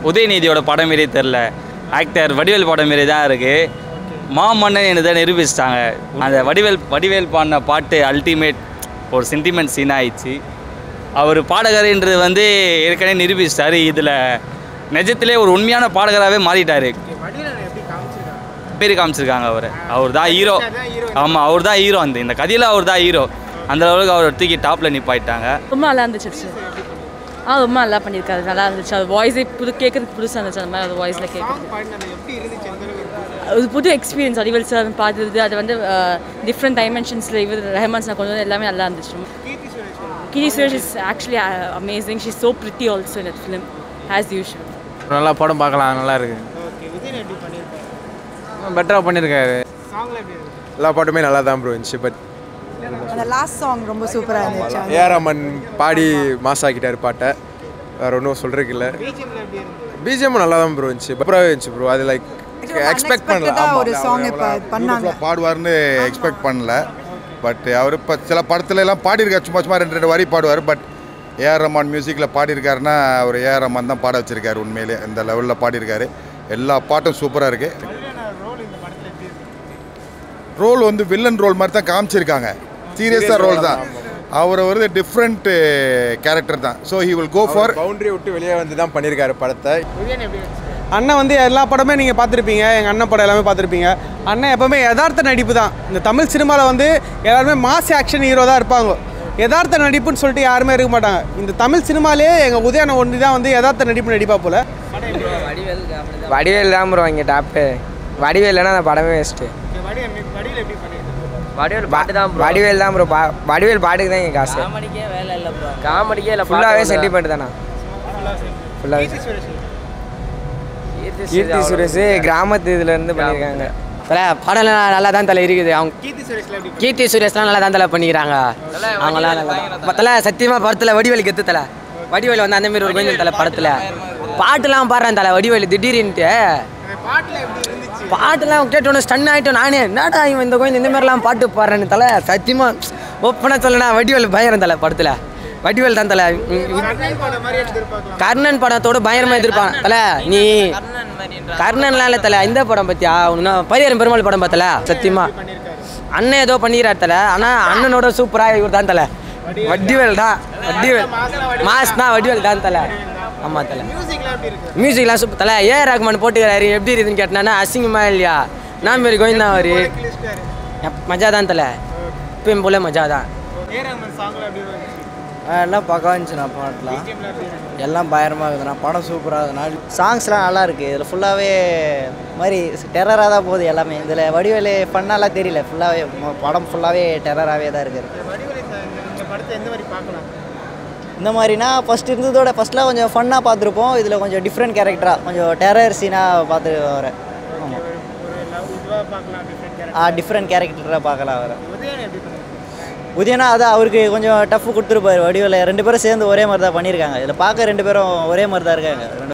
உதயநிதியோட படம் மாரியே தெரில ஆக்டர் வடிவேல் படம் மாரி தான் இருக்குது மாமன்னன் என்று தான் நிரூபிச்சிட்டாங்க அந்த வடிவேல் வடிவேல் பாடின பாட்டு அல்டிமேட் ஒரு சென்டிமெண்ட் சீன் ஆயிடுச்சு அவர் பாடகர்ன்றது வந்து ஏற்கனவே நிரூபிச்சிட்டாரு இதில் நிஜத்திலே ஒரு உண்மையான பாடகராகவே மாறிட்டார் பேர் காமிச்சிருக்காங்க அவர் அவர் தான் ஹீரோ ஆமாம் அவர் தான் ஹீரோ அந்த இந்த கதையில் அவர் தான் ஹீரோ அந்த அளவுக்கு அவர் தூக்கி டாப்பில் நிப்பாயிட்டாங்க ரொம்ப நல்லா இருந்துச்சு ஆ ரொம்ப நல்லா பண்ணியிருக்காரு நல்லா இருந்துச்சு அது வாய்ஸே புது கேட்கறதுக்கு புதுசாக இருந்துச்சு அந்த மாதிரி அது வாய்ஸில் கேட்குறது அது புது எக்ஸ்பீரியன்ஸ் வடிவேல் சார் பார்த்தது அது வந்து டிஃப்ரெண்ட் டைமென்ஷன்ஸில் இவர் ரஹமான் சார் கொண்டு வந்து எல்லாமே நல்லா இருந்துச்சு Keerthy Suresh is actually amazing she so pretty also in film as usual நல்லா படம் பார்க்கலாம் நல்லா இருக்கு பெட்டராக பண்ணியிருக்காரு எல்லா பாட்டுமே நல்லா தான் ப்ரோ இருந்துச்சு பட் அந்த லாஸ்ட் சாங் ரொம்ப சூப்பராக இருந்துச்சு ஏஆர் ரமன் பாடி மாஸ் ஆக்கிட்டார் பாட்டை வேற ஒன்றும் சொல்கிறதுக்கு இல்லை பிஜிஎம் நல்லா தான் ப்ரோ இருந்துச்சு சூப்பராகவே இருந்துச்சு ப்ரோ அது லைக் எக்ஸ்பெக்ட் பண்ணல Unexpected-ஆ ஒரு சாங் இப்போ பண்ணாங்க பாடுவார்னு எக்ஸ்பெக்ட் பண்ணல பட் அவர் இப்போ சில படத்துல எல்லாம் பாடியிருக்காரு சும்மா சும்மா ரெண்டு ரெண்டு வரி பாடுவார் பட் ஏஆர் ரஹ்மான் மியூசிக்கில் பாடியிருக்காருன்னா அவர் ஏஆர் ரஹ்மான் தான் பாட வச்சிருக்காரு உண்மையிலே இந்த லெவலில் பாடியிருக்காரு எல்லா பாட்டும் சூப்பராக இருக்கு ரோல் வந்து வில்லன் ரோல் மாதிரி தான் காமிச்சிருக்காங்க சீரியஸாக ரோல் தான் அவர் வந்து டிஃப்ரெண்ட் கேரக்டர் தான் so he will go for boundary விட்டு வெளியே வந்து தான் பண்ணியிருக்காரு படத்தை அண்ணன் வந்து எல்லா படமே நீங்கள் பார்த்துருப்பீங்க எங்கள் அண்ணன் படம் எல்லாமே பார்த்துருப்பீங்க அண்ணன் எப்போவுமே யதார்த்த நடிப்பு தான் இந்த தமிழ் சினிமாவில் வந்து எல்லாருமே மாஸ் ஆக்ஷன் ஹீரோ தான் இருப்பாங்க யதார்த்த நடிப்புன்னு சொல்லிட்டு யாருமே இருக்க மாட்டாங்க இந்த தமிழ் சினிமாலே எங்கள் உதயன ஒன்று தான் வந்து யதார்த்த நடிப்பு நடிப்பா போல வடிவேல் தான் ப்ரோ இங்கே டாப்பு வடிவேல் இல்லைன்னா அந்த படமே வேஸ்ட்டு வடிவேல் பாட்டு தான் வடிவேல் தான் ப்ரோ வடிவேல் பாட்டுக்கு தான் இங்கே காசு காமெடிக்கே வேலை இல்லை ப்ரோ காமெடிக்கே இல்லை ஃபுல்லாகவே சென்டிமெண்ட் தானே ஃபுல்லாகவே கீர்த்தி சுரேஷ் கிராமத்து இதுல இருந்து பண்ணியிருக்காங்க தலை படம்லாம் நல்லா தான் தலை இருக்குது அவங்க கீர்த்தி சுரேஷ்லாம் நல்லா தான் தலை பண்ணிக்கிறாங்க அவங்களாம் நல்லா தலை சத்தியமாக படத்தில் வடிவேலு கெத்து தலை வடிவேலு வந்து அந்த மாதிரி ஒரு கொஞ்சம் தலை படத்தில் பாட்டுலாம் பாடுறேன் தலை வடிவேலு திடீர்னுட்டு பாட்டுலாம் கேட்டோன்னு ஸ்டன் ஆகிட்டோம் நானே என்னடா இவன் இந்த கோயில் இந்த மாதிரிலாம் பாட்டு பாடுறேன்னு தலை சத்தியமாக ஓப்பனாக சொல்லனா வடிவேலு பயங்கரம் தலை படத்தில் வடிவேல் தான் தலை கர்ணன் படத்தோட பயங்கரமாக எதிர்ப்பான் தலை நீ கர்ணன்லாம் இல்லை தலை இந்த படம் பத்தியா இன்னும் பரியாரம் பெருமாள் படம் பார்த்தல சத்தியமா அண்ணன் ஏதோ பண்ணிக்கிறார் தலை ஆனால் அண்ணனோட சூப்பராக இவர் தான் தலை வடிவேல் தான் வடிவேல் மாஸ் தான் வடிவேல் தான் தலை ஆமாம் தலை மியூசிக்லாம் சூப்பர் தலை ஏ ரகுமான் போட்டுக்கிறாரு எப்படி இருக்குதுன்னு கேட்டனா அசிங்கமா இல்லையா நான் மாரி கோவிந்தா அவரு மஜா தான் தலை இப்பயும் போல மஜா தான் எல்லாம் பக்கம் இருந்துச்சுண்ணா பாட்டெலாம் எல்லாம் பயங்கரமாக இருக்குதுண்ணா படம் சூப்பராக இருக்குதுண்ணா சாங்ஸ்லாம் நல்லா இருக்குது இதில் ஃபுல்லாகவே மாதிரி டெரராக தான் போகுது எல்லாமே இதில் வடிவேலு பண்ணாலாம் தெரியல ஃபுல்லாகவே படம் ஃபுல்லாகவே டெரராகவே தான் இருக்குது இந்த மாதிரினா ஃபஸ்ட் இருந்ததோட ஃபஸ்ட்லாம் கொஞ்சம் ஃபன்னாக பார்த்துருப்போம் இதில் கொஞ்சம் டிஃப்ரெண்ட் கேரக்டராக கொஞ்சம் டெரர் சீனாக பார்த்து வரேன் ஆமாம் ஆ டிஃப்ரெண்ட் கேரக்டராக பார்க்கலாம் வர உதயனா அதான் அவருக்கு கொஞ்சம் டஃப் கொடுத்துருப்பாரு வடிவில் ரெண்டு பேரும் சேர்ந்து ஒரே மாதிரி தான் பண்ணியிருக்காங்க இதில் பார்க்க ரெண்டு பேரும் ஒரே மாதிரி தான் இருக்காங்க ரெண்டு